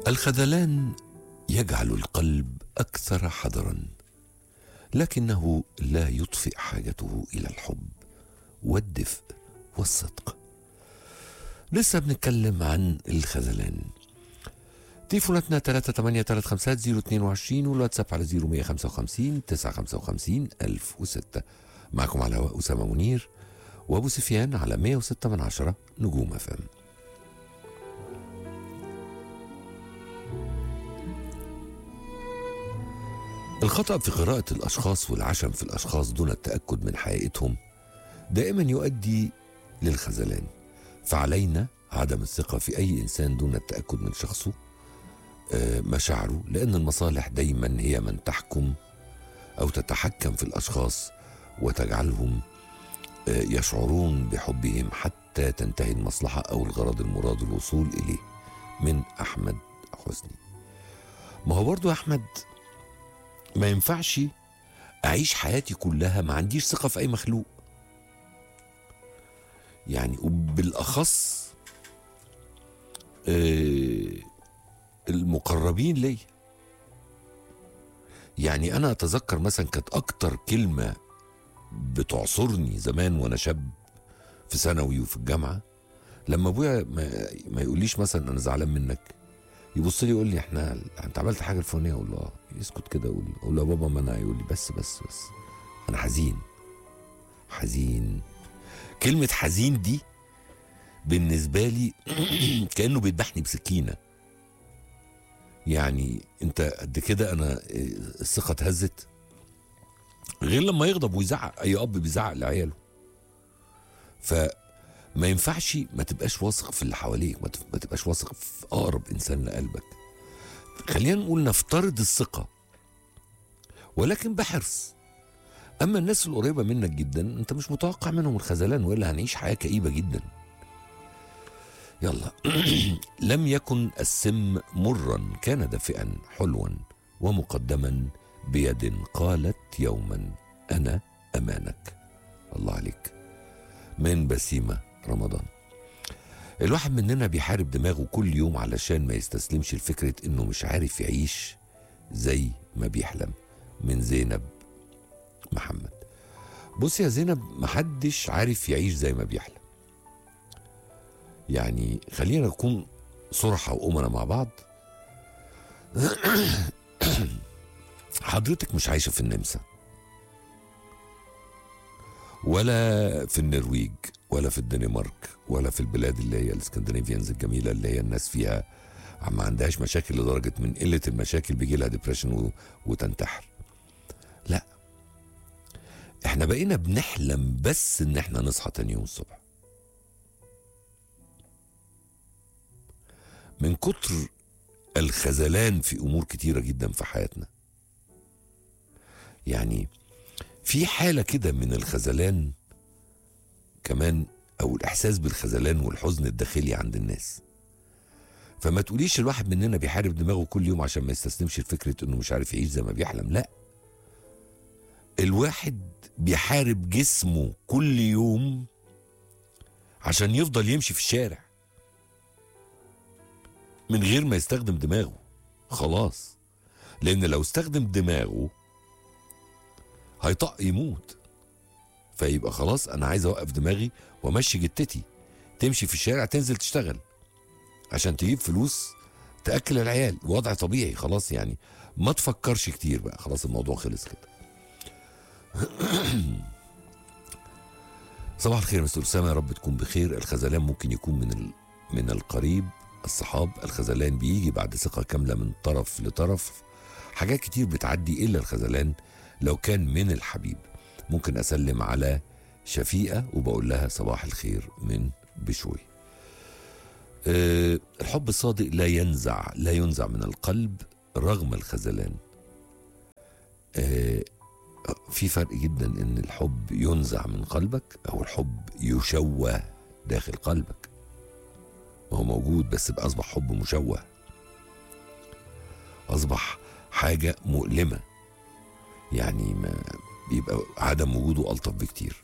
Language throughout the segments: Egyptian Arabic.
الخذلان يجعل القلب اكثر حذرا لكنه لا يطفئ حاجته الى الحب والدفء والصدق لسه بنتكلم عن الخذلان تليفوناتنا 383 والواتساب على 0155 955 1006 معكم على الهواء أسامة منير وأبو سفيان على 106 من عشرة نجوم أفهم الخطأ في قراءة الأشخاص والعشم في الأشخاص دون التأكد من حقيقتهم دائما يؤدي للخذلان فعلينا عدم الثقة في أي إنسان دون التأكد من شخصه آه، مشاعره لأن المصالح دايما هي من تحكم أو تتحكم في الأشخاص وتجعلهم آه، يشعرون بحبهم حتى تنتهي المصلحة أو الغرض المراد الوصول إليه من أحمد حسني ما هو برضو يا أحمد ما ينفعش أعيش حياتي كلها ما عنديش ثقة في أي مخلوق يعني وبالأخص آه، المقربين لي يعني أنا أتذكر مثلا كانت أكتر كلمة بتعصرني زمان وأنا شاب في ثانوي وفي الجامعة لما أبويا ما, ما يقوليش مثلا أنا زعلان منك يبص لي يقول لي احنا انت عملت حاجه الفلانيه اقول له اه يسكت كده اقول اقول له يا بابا ما انا يقول لي بس بس بس انا حزين حزين كلمه حزين دي بالنسبه لي كانه بيذبحني بسكينه يعني انت قد كده انا اه، الثقه اتهزت غير لما يغضب ويزعق اي اب بيزعق لعياله فما ينفعش ما تبقاش واثق في اللي حواليك ما تف- ما تبقاش واثق في اقرب انسان لقلبك خلينا نقول نفترض الثقه ولكن بحرص اما الناس القريبه منك جدا انت مش متوقع منهم الخذلان والا هنعيش حياه كئيبه جدا يلا لم يكن السم مرا كان دافئا حلوا ومقدما بيد قالت يوما انا امانك الله عليك من بسيمه رمضان الواحد مننا بيحارب دماغه كل يوم علشان ما يستسلمش لفكره انه مش عارف يعيش زي ما بيحلم من زينب محمد بص يا زينب محدش عارف يعيش زي ما بيحلم يعني خلينا نكون صرحة وأمنا مع بعض حضرتك مش عايشة في النمسا ولا في النرويج ولا في الدنمارك ولا في البلاد اللي هي الاسكندنافيانز الجميلة اللي هي الناس فيها ما عندهاش مشاكل لدرجة من قلة المشاكل بيجي لها ديبريشن و... وتنتحر لا احنا بقينا بنحلم بس ان احنا نصحى تاني يوم الصبح من كتر الخذلان في امور كتيره جدا في حياتنا يعني في حاله كده من الخذلان كمان او الاحساس بالخذلان والحزن الداخلي عند الناس فما تقوليش الواحد مننا بيحارب دماغه كل يوم عشان ما يستسلمش لفكره انه مش عارف يعيش زي ما بيحلم لا الواحد بيحارب جسمه كل يوم عشان يفضل يمشي في الشارع من غير ما يستخدم دماغه خلاص لان لو استخدم دماغه هيطق يموت فيبقى خلاص انا عايز اوقف دماغي وامشي جتتي تمشي في الشارع تنزل تشتغل عشان تجيب فلوس تاكل العيال وضع طبيعي خلاص يعني ما تفكرش كتير بقى خلاص الموضوع خلص كده صباح الخير يا مستر اسامه يا رب تكون بخير الخذلان ممكن يكون من ال... من القريب الصحاب الخذلان بيجي بعد ثقه كامله من طرف لطرف حاجات كتير بتعدي الا الخذلان لو كان من الحبيب ممكن اسلم على شفيقه وبقول لها صباح الخير من بشوي أه الحب الصادق لا ينزع لا ينزع من القلب رغم الخذلان أه في فرق جدا ان الحب ينزع من قلبك او الحب يشوه داخل قلبك هو موجود بس بقى اصبح حب مشوه اصبح حاجه مؤلمه يعني ما بيبقى عدم وجوده الطف بكتير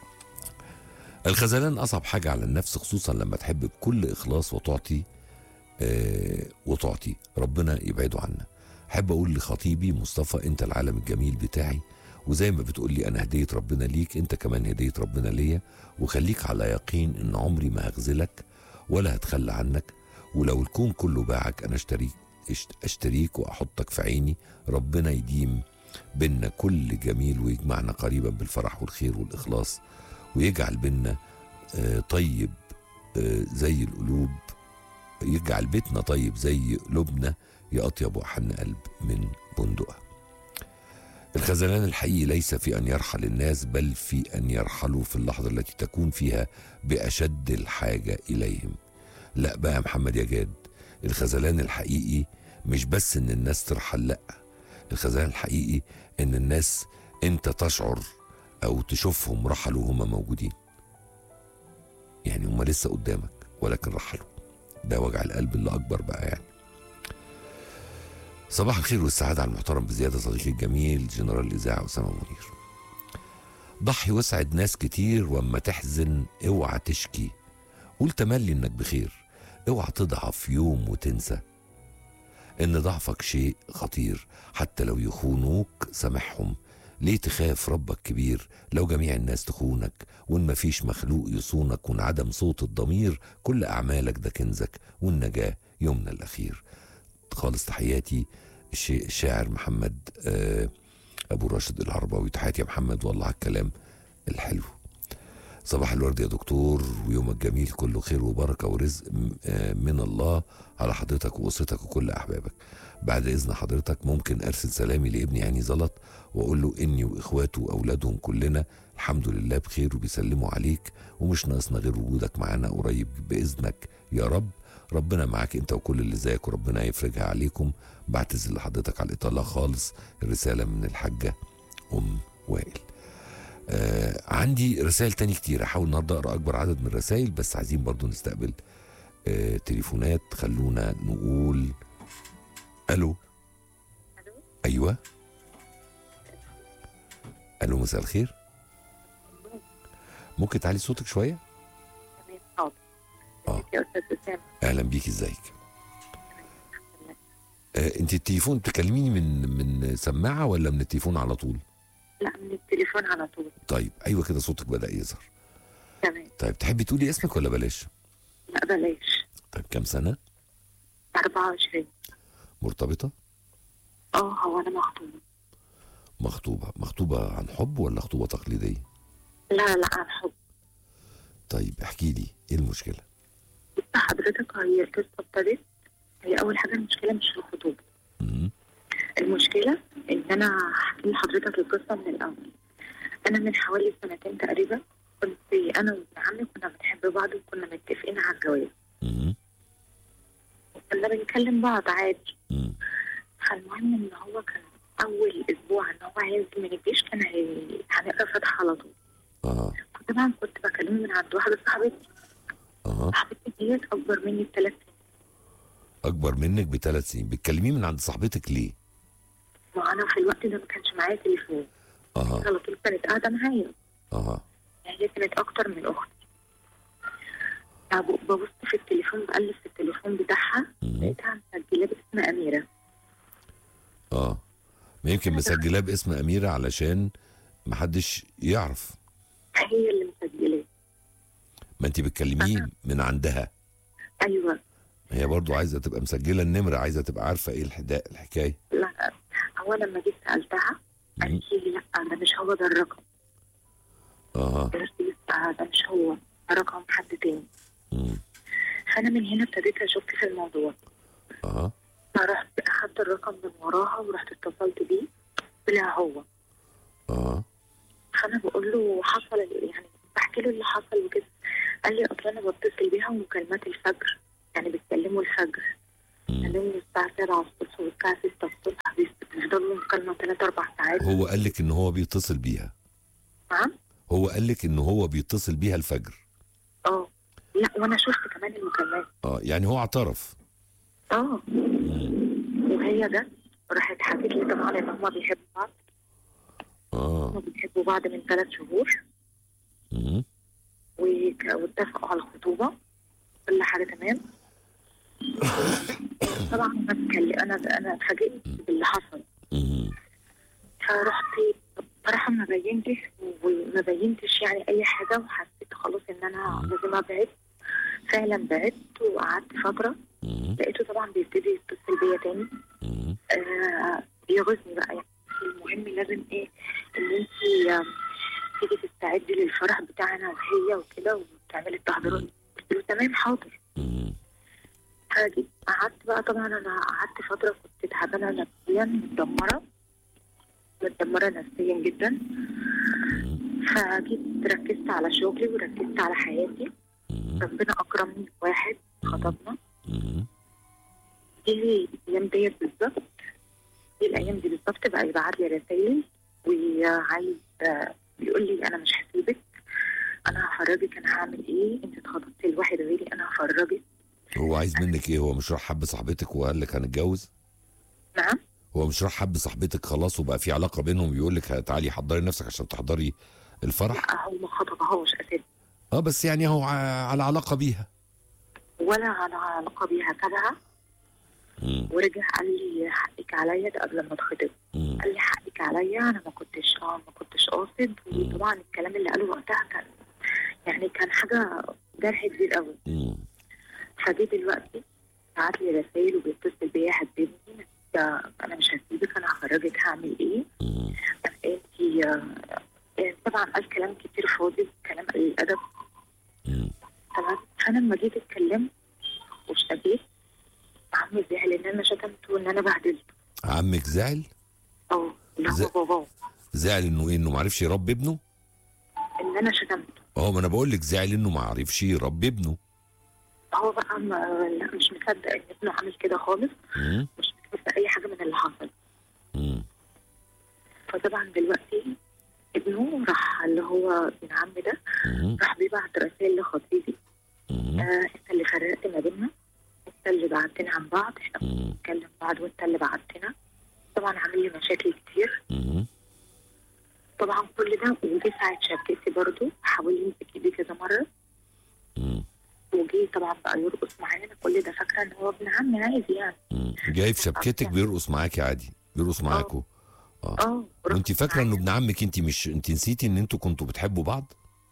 الخذلان اصعب حاجه على النفس خصوصا لما تحب بكل اخلاص وتعطي آه وتعطي ربنا يبعده عنا احب اقول لخطيبي مصطفى انت العالم الجميل بتاعي وزي ما بتقول لي انا هديه ربنا ليك انت كمان هديه ربنا ليا وخليك على يقين ان عمري ما هخذلك ولا هتخلى عنك ولو الكون كله باعك انا اشتريك اشت- اشتريك واحطك في عيني ربنا يديم بينا كل جميل ويجمعنا قريبا بالفرح والخير والاخلاص ويجعل بينا آه، طيب آه، زي القلوب يجعل بيتنا طيب زي قلوبنا يا اطيب واحن قلب من بندقه الخذلان الحقيقي ليس في ان يرحل الناس بل في ان يرحلوا في اللحظه التي تكون فيها باشد الحاجه اليهم لا بقى يا محمد يا جاد الخذلان الحقيقي مش بس ان الناس ترحل لا الخذلان الحقيقي ان الناس انت تشعر او تشوفهم رحلوا وهم موجودين يعني هم لسه قدامك ولكن رحلوا ده وجع القلب اللي اكبر بقى يعني صباح الخير والسعادة على المحترم بزيادة صديقي الجميل جنرال الإذاعة أسامة منير ضحي واسعد ناس كتير واما تحزن اوعى تشكي قول تملي انك بخير اوعى تضعف يوم وتنسى ان ضعفك شيء خطير حتى لو يخونوك سامحهم ليه تخاف ربك كبير لو جميع الناس تخونك وان مفيش مخلوق يصونك وان عدم صوت الضمير كل اعمالك ده كنزك والنجاة يومنا الاخير خالص تحياتي الشي- الشاعر محمد آه، ابو راشد العرباوي تحياتي يا محمد والله على الكلام الحلو صباح الورد يا دكتور ويومك جميل كله خير وبركه ورزق م- آه، من الله على حضرتك واسرتك وكل احبابك بعد اذن حضرتك ممكن ارسل سلامي لابني هاني زلط واقول له اني واخواته واولادهم كلنا الحمد لله بخير وبيسلموا عليك ومش ناقصنا غير وجودك معانا قريب باذنك يا رب ربنا معاك انت وكل اللي زيك وربنا يفرجها عليكم بعتذر لحضرتك على الاطاله خالص الرساله من الحاجه ام وائل آه عندي رسائل تاني كتير هحاول النهارده اقرا اكبر عدد من الرسائل بس عايزين برضو نستقبل آه تليفونات خلونا نقول الو ايوه الو مساء الخير ممكن تعلي صوتك شويه تمام حاضر آه. يا استاذ اسامه اهلا بيك ازيك آه انت التليفون تكلميني من من سماعه ولا من التليفون على طول لا من التليفون على طول طيب ايوه كده صوتك بدا يظهر تمام طيب تحبي تقولي اسمك ولا بلاش لا بلاش طيب كام سنه 24 مرتبطه اه هو انا مخطوبه مخطوبه مخطوبه عن حب ولا خطوبه تقليديه لا لا عن حب طيب احكي لي ايه المشكله بص حضرتك هي القصه ابتدت هي اول حاجه المشكله مش في الخطوبه مم. المشكله ان انا هحكي لحضرتك القصه من الاول انا من حوالي سنتين تقريبا كنت انا وابن عمي كنا بنحب بعض وكنا متفقين على الجواز مم. كنا بنكلم بعض عادي مم. فالمهم ان هو كان اول اسبوع ان هو عايز من الجيش كان هي- هنقرا فتح على طول اه طبعا كنت بكلمه من عند واحده صاحبتي اه صاحبتي ديت اكبر مني بثلاث سنين اكبر منك بثلاث سنين بتكلميه من عند صاحبتك ليه وانا في الوقت ده ما كانش معايا تليفون اه على طول كانت قاعده معايا اه هي كانت اكتر من اختي أب- ببص في التليفون بقلب في التليفون بتاعها مم. لقيتها مسجله باسم اميره اه ما يمكن مسجلاه باسم اميره علشان محدش يعرف هي اللي مسجلاه ما انت بتكلميه من عندها ايوه هي برضو عايزه تبقى مسجله النمره عايزه تبقى عارفه ايه الحداء الحكايه لا هو لما جيت سالتها مم. قالت لي لا ده مش هو ده الرقم اه قلت لها ده مش هو ده رقم حد تاني مم. فانا من هنا ابتديت اشك في الموضوع اه فرحت اخدت الرقم من وراها ورحت اتصلت بيه طلع هو اه فانا بقول له حصل ال- يعني بحكي له اللي حصل وكده قال لي اصل انا بتصل بيها مكالمات الفجر يعني بيتكلموا الفجر مم. كلموا الساعه 7 الصبح والساعه 6 الصبح بيفضلوا مكالمه 3 4 ساعات هو قال لك ان هو بيتصل بيها نعم هو قال لك ان هو بيتصل بيها الفجر اه لا وانا شفت كمان المكالمات اه يعني هو اعترف اه مم. وهي جت راحت حكت لي طبعا ان هما بيحبوا بعض اه هما بيحبوا بعض من ثلاث شهور مم. وك- واتفقوا على الخطوبة كل حاجة تمام طبعا انا اتكلم انا انا اتفاجئت باللي حصل مم. فرحت بصراحه ما بينتش وما بينتش يعني اي حاجه وحسيت خلاص ان انا لازم ابعد فعلا بعدت وقعدت فتره مم. لقيته طبعا بيبتدي يتصل بيا تاني مم. آه بيغيظني بقى يعني المهم لازم ايه ان انت آه، تيجي تستعدي للفرح بتاعنا وهي وكده وتعملي التحضيرات قلت له تمام حاضر مم. فجيت قعدت بقى طبعا انا قعدت فتره كنت تعبانه نفسيا متدمره متدمره نفسيا جدا مم. فجيت ركزت على شغلي وركزت على حياتي مم. ربنا اكرمني بواحد خطبنا مم. دي الايام ديت بالظبط دي الايام دي بالظبط بقى يبعت لي رسائل وعايز آه، بيقول لي انا مش هسيبك انا هفرجك انا هعمل ايه انت اتخطبتي لواحد غيري انا هفرجك هو عايز منك ايه هو مش راح حب صاحبتك وقال لك هنتجوز نعم هو مش راح حب صاحبتك خلاص وبقى في علاقه بينهم بيقول لك تعالي حضري نفسك عشان تحضري الفرح لا هو ما خطبهاش اساسا اه بس يعني هو ع- على علاقه بيها ولا على علاقه بيها تبعها مم. ورجع قال لي حقك عليا ده قبل ما اتخطب مم. قال لي حقك عليا انا ما كنتش اه ما كنتش قاصد وطبعا الكلام اللي قاله وقتها كان يعني كان حاجه جرح كبير قوي مم. فجه دلوقتي بعت لي رسائل وبيتصل بيا هتسيبني ده انا مش هسيبك انا هخرجك هعمل ايه مم. انت يعني طبعا قال كلام كتير فاضي كلام قليل الادب مم. تمام فانا لما جيت اتكلمت واشتكيت عمي زعل ان انا شتمته ان انا بهدلته عمك زعل او اللي ز- هو باباه زعل انه ايه انه ما عرفش يربي ابنه ان انا شتمته اه ما انا بقول لك زعل انه ما عرفش يربي ابنه هو بقى ما لا مش مصدق ان ابنه عامل كده خالص مم. مش مصدق اي حاجه من اللي حصل مم. فطبعا دلوقتي ابنه راح اللي هو ابن عمي ده مم. راح بيبعت رسائل لخطيبي مم. آه انت اللي فرقت ما بيننا انت اللي بعدتنا عن بعض احنا كنا مم. بنتكلم بعض وانت اللي بعدتنا طبعا عامل لي مشاكل كتير مم. طبعا كل ده وجي ساعة شبكتي برضو حاول يمسك ايدي كذا مرة مم. وجي طبعا بقى يرقص معانا كل ده فاكرة ان هو ابن عمي عادي يعني مم. جاي في شبكتك بيرقص معاكي عادي بيرقص معاكوا اه وانت رقص فاكره انه معايا. ابن عمك انت مش انت نسيتي ان انتوا كنتوا بتحبوا بعض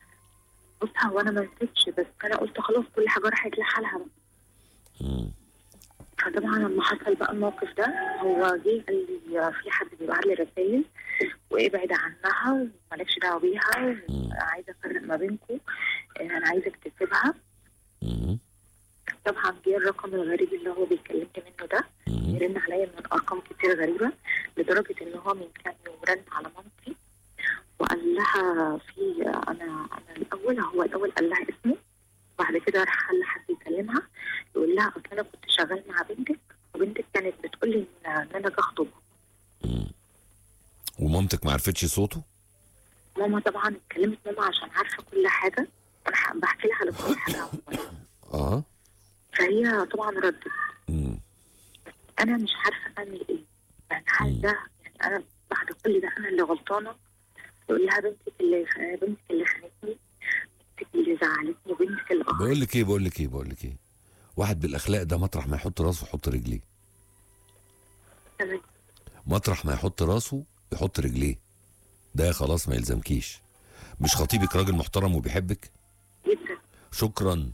بص هو انا ما نسيتش بس انا قلت خلاص كل حاجة راحت لحالها بقى مم. فطبعا لما حصل بقى الموقف ده هو جه قال لي في حد بيبعت لي رسائل وابعد عنها ومالكش دعوه بيها مم. عايزه افرق ما بينكم انا عايزك تسيبها مم. طبعا جه الرقم الغريب اللي هو بيكلمني منه ده مم. يرن عليا من ارقام كتير غريبه لدرجه ان هو من كام يوم رن على مامتي وقال لها في انا انا الاول هو الاول قال لها اسمه بعد كده راح خلى حد يكلمها يقول لها اصل انا كنت شغال مع بنتك وبنتك كانت بتقول لي ان إن انا اجي اخطبها مم. ومامتك ما عرفتش صوته ماما طبعا اتكلمت ماما عشان عارفه كل حاجه انا ح- بحكي لها على كل حاجه عموماً. اه فهي طبعا ردت مم. انا مش عارفه اعمل ايه يعني هل ده يعني انا بعد كل ده انا اللي غلطانه يقول لها بنتك اللي بنتك اللي خانتني بنتك اللي زعلتني وبنتك اللي بقول اخرتني لك ايه بقول لك ايه بقول لك ايه واحد بالاخلاق ده مطرح ما يحط راسه يحط رجليه تمام مطرح ما يحط راسه يحط رجليه ده خلاص ما يلزمكيش مش خطيبك راجل محترم وبيحبك جدا شكرا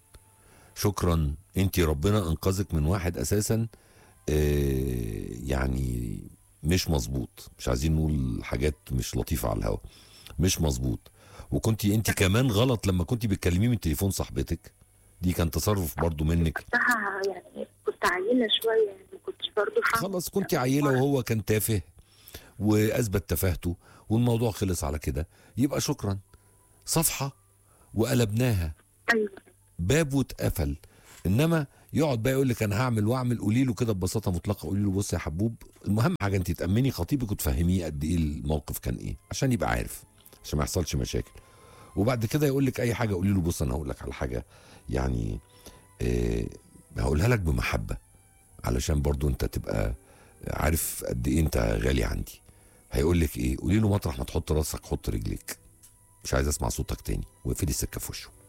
شكرا انت ربنا انقذك من واحد اساسا آه، يعني مش مظبوط مش عايزين نقول حاجات مش لطيفه على الهوا مش مظبوط وكنت انت كمان غلط لما كنت بتكلميه من تليفون صاحبتك دي كان تصرف برضو منك وقتها يعني كنت عيله شويه يعني ما كنتش برضه فاهمه خلاص كنت عيله وهو كان تافه واثبت تفاهته والموضوع خلص على كده يبقى شكرا صفحه وقلبناها ايوه باب واتقفل انما يقعد بقى يقول لك انا هعمل واعمل قولي له كده ببساطه مطلقه قولي له بص يا حبوب المهم حاجه انت تامني خطيبك وتفهميه قد ايه الموقف كان ايه عشان يبقى عارف عشان ما يحصلش مشاكل وبعد كده يقول لك اي حاجه قولي له بص انا هقول لك على حاجه يعني إيه هقولها لك بمحبه علشان برضو انت تبقى عارف قد ايه انت غالي عندي هيقول لك ايه قولي له مطرح ما تحط راسك حط رجليك مش عايز اسمع صوتك تاني واقفلي السكه في وشه